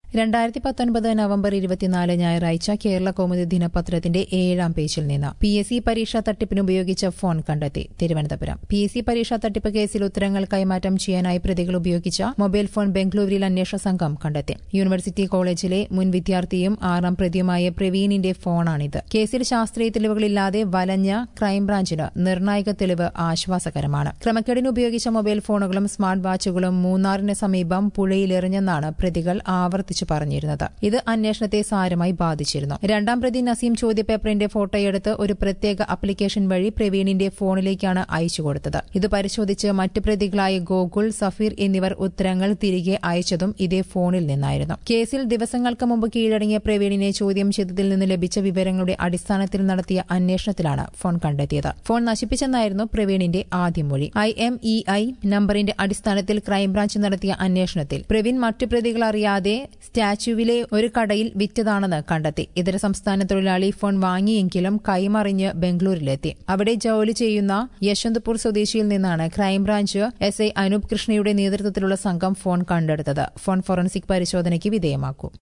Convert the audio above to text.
രണ്ടായിരത്തി പത്തൊൻപത് നവംബർ ഇരുപത്തിനാല് ഞായറാഴ്ച കേരള കൗമുദി ദിനപത്രത്തിന്റെ ഏഴാം പേജിൽ നിന്ന് പി എസ് സി പരീക്ഷാ തട്ടിപ്പിന് ഉപയോഗിച്ച ഫോൺ കണ്ടെത്തി തിരുവനന്തപുരം പി എസ് സി പരീക്ഷാ തട്ടിപ്പ് കേസിൽ ഉത്തരങ്ങൾ കൈമാറ്റം ചെയ്യാനായി പ്രതികൾ ഉപയോഗിച്ച മൊബൈൽ ഫോൺ ബംഗളൂരുവിൽ അന്വേഷണ സംഘം കണ്ടെത്തി യൂണിവേഴ്സിറ്റി കോളേജിലെ മുൻ വിദ്യാർത്ഥിയും ആറാം പ്രതിയുമായ പ്രവീണിന്റെ ഫോണാണിത് കേസിൽ ശാസ്ത്രീയ തെളിവുകളില്ലാതെ വലഞ്ഞ ക്രൈംബ്രാഞ്ചിന് നിർണായക തെളിവ് ആശ്വാസകരമാണ് ക്രമക്കേടിന് ഉപയോഗിച്ച മൊബൈൽ ഫോണുകളും സ്മാർട്ട് വാച്ചുകളും മൂന്നാറിന് സമീപം പുഴയിലെറിഞ്ഞെന്നാണ് പ്രതികൾ ആവർത്തിച്ചു പറഞ്ഞിരുന്നത് ഇത് അന്വേഷണത്തെ സാരമായി ബാധിച്ചിരുന്നു രണ്ടാം പ്രതി നസീം ചോദ്യപേപ്പറിന്റെ ഫോട്ടോയെടുത്ത് ഒരു പ്രത്യേക ആപ്ലിക്കേഷൻ വഴി പ്രവീണിന്റെ ഫോണിലേക്കാണ് അയച്ചു കൊടുത്തത് ഇത് പരിശോധിച്ച് മറ്റ് പ്രതികളായ ഗോകുൽ സഫീർ എന്നിവർ ഉത്തരങ്ങൾ തിരികെ അയച്ചതും ഇതേ ഫോണിൽ നിന്നായിരുന്നു കേസിൽ ദിവസങ്ങൾക്ക് മുമ്പ് കീഴടങ്ങിയ പ്രവീണിനെ ചോദ്യം ചെയ്തതിൽ നിന്ന് ലഭിച്ച വിവരങ്ങളുടെ അടിസ്ഥാനത്തിൽ നടത്തിയ അന്വേഷണത്തിലാണ് ഫോൺ കണ്ടെത്തിയത് ഫോൺ നശിപ്പിച്ചെന്നായിരുന്നു പ്രവീണിന്റെ ആദ്യ മൊഴി ഐ എം ഇ ഐ നമ്പറിന്റെ അടിസ്ഥാനത്തിൽ ക്രൈംബ്രാഞ്ച് നടത്തിയ അന്വേഷണത്തിൽ പ്രവീൺ മറ്റു പ്രതികൾ അറിയാതെ സ്റ്റാച്യുവിലെ ഒരു കടയിൽ വിറ്റതാണെന്ന് കണ്ടെത്തി ഇതര സംസ്ഥാന തൊഴിലാളി ഫോൺ വാങ്ങിയെങ്കിലും കൈമറിഞ്ഞ് ബംഗളൂരിലെത്തി അവിടെ ജോലി ചെയ്യുന്ന യശ്വന്ത്പൂർ സ്വദേശിയിൽ നിന്നാണ് ക്രൈംബ്രാഞ്ച് എസ് ഐ അനൂപ് കൃഷ്ണയുടെ നേതൃത്വത്തിലുള്ള സംഘം ഫോൺ കണ്ടെടുത്തത് ഫോൺ ഫോറൻസിക് പരിശോധനയ്ക്ക് വിധേയമാക്കും